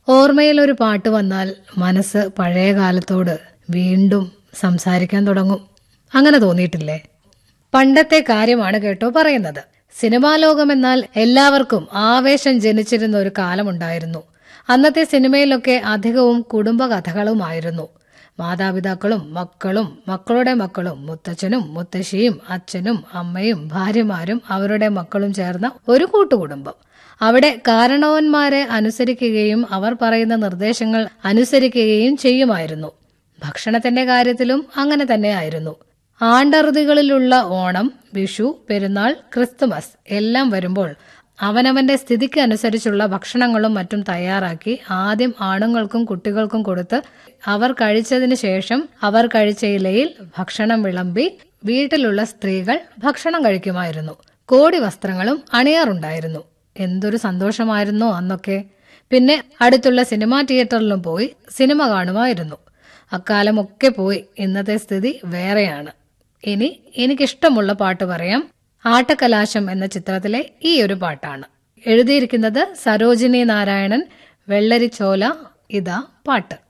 ഓർമ്മയിൽ ഒരു പാട്ട് വന്നാൽ മനസ്സ് പഴയ കാലത്തോട് വീണ്ടും സംസാരിക്കാൻ തുടങ്ങും അങ്ങനെ തോന്നിയിട്ടില്ലേ പണ്ടത്തെ കാര്യമാണ് കേട്ടോ പറയുന്നത് സിനിമാ ലോകമെന്നാൽ എല്ലാവർക്കും ആവേശം ജനിച്ചിരുന്ന ഒരു കാലമുണ്ടായിരുന്നു അന്നത്തെ സിനിമയിലൊക്കെ അധികവും കുടുംബകഥകളുമായിരുന്നു മാതാപിതാക്കളും മക്കളും മക്കളുടെ മക്കളും മുത്തച്ഛനും മുത്തശ്ശിയും അച്ഛനും അമ്മയും ഭാര്യമാരും അവരുടെ മക്കളും ചേർന്ന ഒരു കൂട്ടുകുടുംബം അവിടെ കാരണവന്മാരെ അനുസരിക്കുകയും അവർ പറയുന്ന നിർദ്ദേശങ്ങൾ അനുസരിക്കുകയും ചെയ്യുമായിരുന്നു ഭക്ഷണത്തിന്റെ കാര്യത്തിലും അങ്ങനെ തന്നെയായിരുന്നു ആണ്ടറുതികളിലുള്ള ഓണം വിഷു പെരുന്നാൾ ക്രിസ്തുമസ് എല്ലാം വരുമ്പോൾ അവനവന്റെ സ്ഥിതിക്ക് അനുസരിച്ചുള്ള ഭക്ഷണങ്ങളും മറ്റും തയ്യാറാക്കി ആദ്യം ആണുങ്ങൾക്കും കുട്ടികൾക്കും കൊടുത്ത് അവർ കഴിച്ചതിന് ശേഷം അവർ കഴിച്ച ഇലയിൽ ഭക്ഷണം വിളമ്പി വീട്ടിലുള്ള സ്ത്രീകൾ ഭക്ഷണം കഴിക്കുമായിരുന്നു കോടി വസ്ത്രങ്ങളും അണിയാറുണ്ടായിരുന്നു എന്തൊരു സന്തോഷമായിരുന്നോ അന്നൊക്കെ പിന്നെ അടുത്തുള്ള സിനിമാ തിയേറ്ററിലും പോയി സിനിമ കാണുമായിരുന്നു അക്കാലമൊക്കെ പോയി ഇന്നത്തെ സ്ഥിതി വേറെയാണ് ഇനി എനിക്കിഷ്ടമുള്ള പാട്ട് പറയാം ആട്ടക്കലാശം എന്ന ചിത്രത്തിലെ ഈ ഒരു പാട്ടാണ് എഴുതിയിരിക്കുന്നത് സരോജിനി നാരായണൻ വെള്ളരിച്ചോല ഇതാ പാട്ട്